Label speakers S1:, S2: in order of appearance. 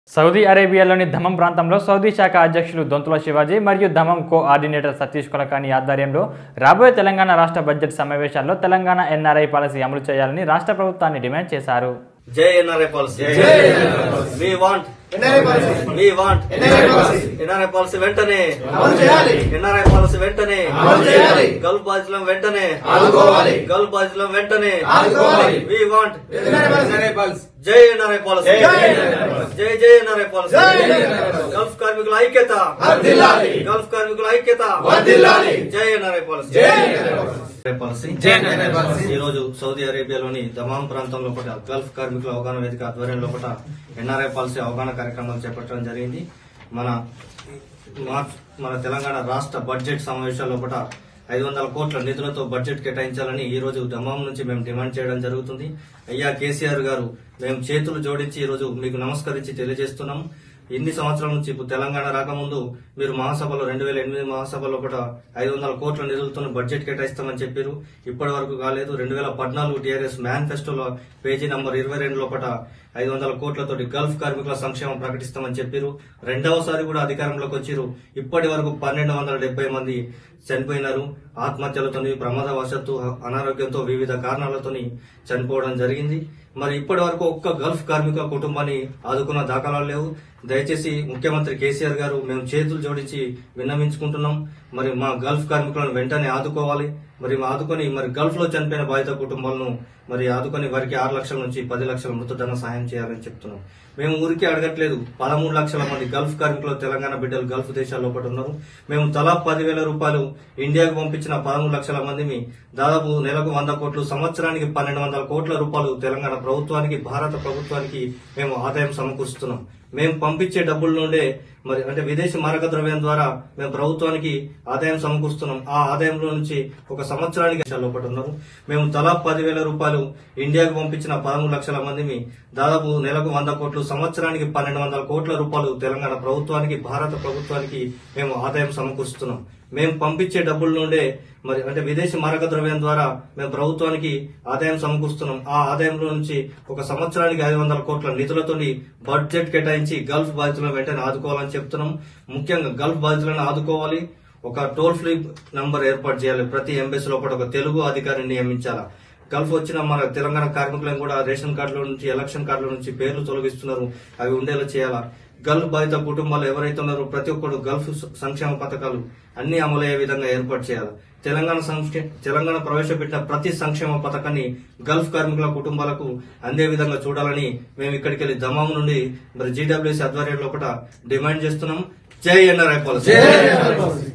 S1: Saudi అరేబియాలోని ధమం ప్రాంతంలో Saudi శాఖ అధ్యక్షులు దొంతుల శివాజీ మరియు ధమం కోఆర్డినేటర్ సతీష్ కులకాని ఆధ్వర్యంలో రాబోయే తెలంగాణ రాష్ట్ర బడ్జెట్ సమావేశాల్లో తెలంగాణ ఎన్ఆర్ఐ పాలసీ అమలు చేయాలని రాష్ట్ర ప్రభుత్వాన్ని డిమాండ్ చేశారు
S2: జై NRI policy we want we want NRI policy వెంటనే ఎన్ఆర్ఐ పాలసీ వెంటనే గల్ఫ్ బాధితులం వెంటనే గల్ఫ్ బాధితులం వెంటనే వి వాంట్ జై ఎన్ఆర్ఐ పాలసీ జై జై ఎన్ఆర్ఐ పాలసీ గల్ఫ్ కార్మికుల ఐక్యత గల్ఫ్ కార్మికుల ఐక్యత జై ఎన్ఆర్ఐ పాలసీ పాలసీ ఈ రోజు సౌదీ అరేబియాలోని దమాం ప్రాంతంలో ఒకటి గల్ఫ్ కార్మికుల అవగాహన వేదిక ఆధ్వర్యంలో ఒకట ఎన్ఆర్ఐ పాలసీ అవగాహన కార్యక్రమాలు చేపట్టడం జరిగింది మన మార్చ్ మన తెలంగాణ రాష్ట్ర బడ్జెట్ సమావేశాల్లో ఒకట ఐదు వందల కోట్ల నిధులతో బడ్జెట్ కేటాయించాలని ఈ రోజు దమాం నుంచి మేము డిమాండ్ చేయడం జరుగుతుంది అయ్యా కేసీఆర్ గారు మేము చేతులు జోడించి ఈ రోజు మీకు నమస్కరించి తెలియజేస్తున్నాం ఇన్ని సంవత్సరాల నుంచి ఇప్పుడు తెలంగాణ రాకముందు మీరు మహాసభలో రెండు వేల ఎనిమిది మహాసభలో కూడా ఐదు వందల కోట్ల నిధులతో బడ్జెట్ కేటాయిస్తామని చెప్పారు ఇప్పటి వరకు కాలేదు రెండు వేల పద్నాలుగు టీఆర్ఎస్ మేనిఫెస్టోలో పేజీ నంబర్ ఇరవై రెండు లోపల ఐదు వందల కోట్లతోటి గల్ఫ్ కార్మికుల సంక్షేమం ప్రకటిస్తామని చెప్పారు రెండవసారి కూడా అధికారంలోకి వచ్చారు ఇప్పటి వరకు పన్నెండు వందల డెబ్బై మంది చనిపోయినారు ఆత్మహత్యలతోని ప్రమాదవశత్తు అనారోగ్యంతో వివిధ కారణాలతోని చనిపోవడం జరిగింది మరి ఇప్పటి వరకు ఒక్క గల్ఫ్ కార్మిక కుటుంబాన్ని ఆదుకున్న దాఖలాలు లేవు దయచేసి ముఖ్యమంత్రి కేసీఆర్ గారు మేము చేతులు జోడించి విన్నవించుకుంటున్నాం మరి మా గల్ఫ్ కార్మికులను వెంటనే ఆదుకోవాలి మరి ఆదుకొని మరి గల్ఫ్ లో చనిపోయిన బాధిత కుటుంబాలను మరి ఆదుకొని వారికి ఆరు లక్షల నుంచి పది లక్షల మృతధన సాయం చేయాలని చెప్తున్నాం మేము ఊరికే అడగట్లేదు పదమూడు లక్షల మంది గల్ఫ్ కార్మికులు తెలంగాణ బిడ్డలు గల్ఫ్ దేశాల్లో ఒకటి ఉన్నారు మేము తలా పదివేల రూపాయలు ఇండియాకు పంపించిన పదమూడు లక్షల మందిని దాదాపు నెలకు వంద కోట్లు సంవత్సరానికి పన్నెండు వందల కోట్ల రూపాయలు తెలంగాణ ప్రభుత్వానికి భారత ప్రభుత్వానికి మేము ఆదాయం సమకూరుస్తున్నాం మేము పంపించే డబ్బుల నుండే మరి అంటే విదేశీ మారక ద్రవ్యం ద్వారా మేము ప్రభుత్వానికి ఆదాయం సమకూరుస్తున్నాం ఆ ఆదాయంలో నుంచి ఒక సంవత్సరానికి లోపల ఉన్నారు మేము తలా పదివేల రూపాయలు ఇండియాకు పంపించిన పదమూడు లక్షల మందిని దాదాపు నెలకు వంద కోట్లు సంవత్సరానికి పన్నెండు వందల కోట్ల రూపాయలు తెలంగాణ ప్రభుత్వానికి భారత ప్రభుత్వానికి మేము ఆదాయం సమకూరుస్తున్నాం మేము పంపించే డబ్బుల నుండే మరి అంటే విదేశీ మారక ద్రవ్యం ద్వారా మేము ప్రభుత్వానికి ఆదాయం సమకూరుస్తున్నాం ఆ ఆదాయంలో నుంచి ఒక సంవత్సరానికి ఐదు వందల కోట్ల నిధులతోని బడ్జెట్ కేటాయించి గల్ఫ్ బాధితులను వెంటనే ఆదుకోవాలని చెప్తున్నాం ముఖ్యంగా గల్ఫ్ బాధితులను ఆదుకోవాలి ఒక టోల్ ఫ్రీ నంబర్ ఏర్పాటు చేయాలి ప్రతి ఎంబసీ లోపల ఒక తెలుగు అధికారిని నియమించాలా గల్ఫ్ వచ్చిన మన తెలంగాణ కార్మికులను కూడా రేషన్ కార్డుల నుంచి ఎలక్షన్ కార్డుల నుంచి పేర్లు తొలగిస్తున్నారు అవి ఉండేలా చేయాలా గల్ఫ్ బాధిత కుటుంబాలు ఎవరైతే ఉన్నారో ప్రతి ఒక్కరు గల్ఫ్ సంక్షేమ పథకాలు అన్ని అమలయ్యే విధంగా ఏర్పాటు చేయాలి తెలంగాణ సంక్షే- తెలంగాణ ప్రవేశపెట్టిన ప్రతి సంక్షేమ పథకాన్ని గల్ఫ్ కార్మికుల కుటుంబాలకు అందే విధంగా చూడాలని మేము ఇక్కడికి వెళ్లి దమాం నుండి మరి జీడబ్ల్యూసీ ఆధ్వర్యంలో ఒకట డిమాండ్ చేస్తున్నాం జై ఎన్ఆర్ఐ పాలసీ